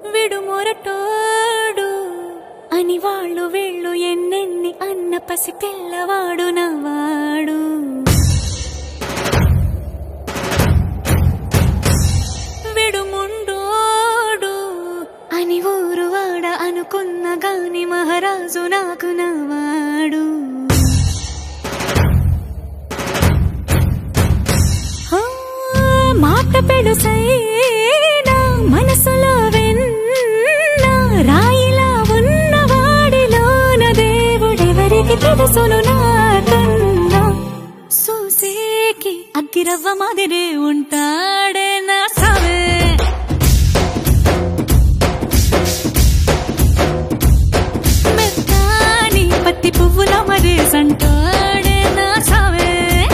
విడు మొరటోడు అని వాళ్ళు వీళ్ళు ఎన్నెన్ని అన్న పసి పిల్లవాడు నవ్వాడు విడుముండోడు అని ఊరు వాడ అనుకున్న గాని మహారాజు నాకు నవ్వాడు ఆ, మాట పెడుసైనా మనసులో వెన్న రాయిలా ఉన్నవాడిలోన దేవుడెవరికి తెలుసును నాకన్నా సూసేకి అగ్గిరవ్వ మాదిరి ఉంటాడే నా సవే మెత్తాని పత్తి పువ్వుల మరి సంటాడే నా సవే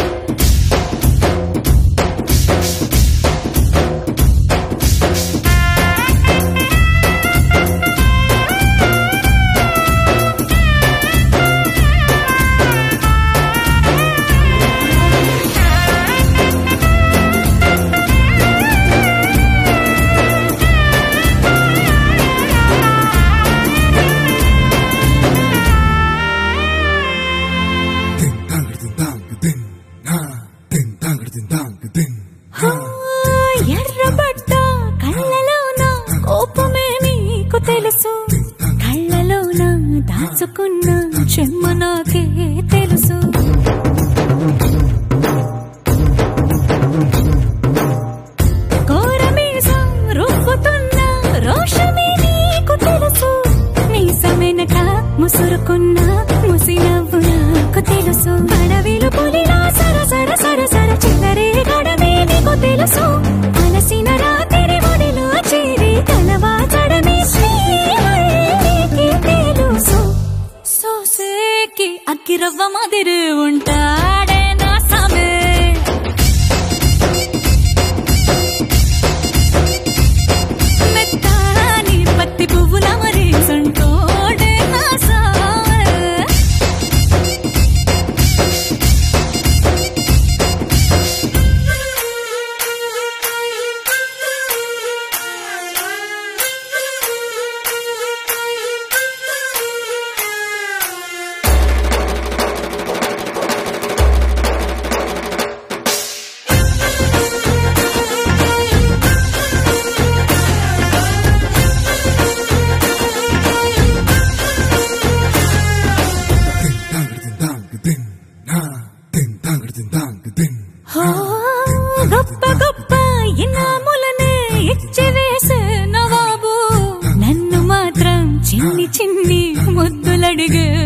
Ding dang ding dang ding na ding dang ding dang ding ఆ, ఎర్రబడ్డ కళ్ళలోన కోపమే నీకు తెలుసు కళ్ళలోన దాచుకున్న చెమ్మ నాకే తెలుసు కోరమీసం రుబ్బుతున్న రోషమే నీకు తెలుసు మీసమెనక ముసురుకున్న ముసి నవ్వు నాకు తెలుసు అడవిలు పులిలా సర సర సర సర చిల్లరే గడమే నీకు తెలుసు అలసిన రాత్రి ఒడిలో చేరి కలవాచడమే శ్రీహరికి తెలుసు సోసేకి అగ్గిరవ్వ మాదిరి ఉంటాడే నా సమే మెత్తాని పత్తి పువ్వుల మరి సంటోడే నా సావే ding dang ding dang ding na ding dang ding dang ding హో, గొప్ప గొప్ప ఇనాములనే ఇచ్చి వేసే నవాబు నన్ను మాత్రం చిన్ని చిన్ని ముద్దులడిగే